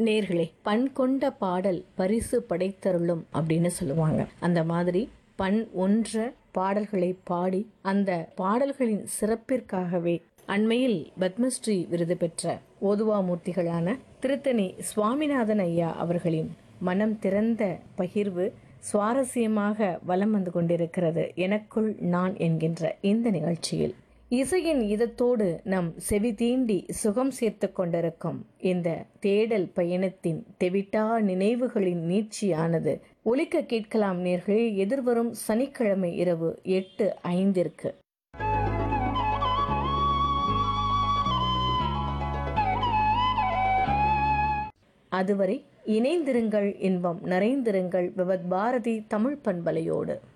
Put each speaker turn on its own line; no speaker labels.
நேர்களே பண் கொண்ட பாடல் பரிசு படைத்தருளும் அப்படின்னு சொல்லுவாங்க அந்த மாதிரி பண் ஒன்ற பாடல்களை பாடி அந்த பாடல்களின் சிறப்பிற்காகவே அண்மையில் பத்மஸ்ரீ விருது பெற்ற ஓதுவாமூர்த்திகளான திருத்தணி சுவாமிநாதன் ஐயா அவர்களின் மனம் திறந்த பகிர்வு சுவாரஸ்யமாக வலம் வந்து கொண்டிருக்கிறது எனக்குள் நான் என்கின்ற இந்த நிகழ்ச்சியில் இசையின் இதத்தோடு நம் செவி தீண்டி சுகம் சேர்த்து கொண்டிருக்கும் இந்த தேடல் பயணத்தின் தெவிட்டா நினைவுகளின் நீட்சியானது ஒலிக்க கேட்கலாம் நேர்களே எதிர்வரும் சனிக்கிழமை இரவு எட்டு ஐந்திற்கு அதுவரை இணைந்திருங்கள் இன்பம் நிறைந்திருங்கள் விவத் பாரதி தமிழ் பண்பலையோடு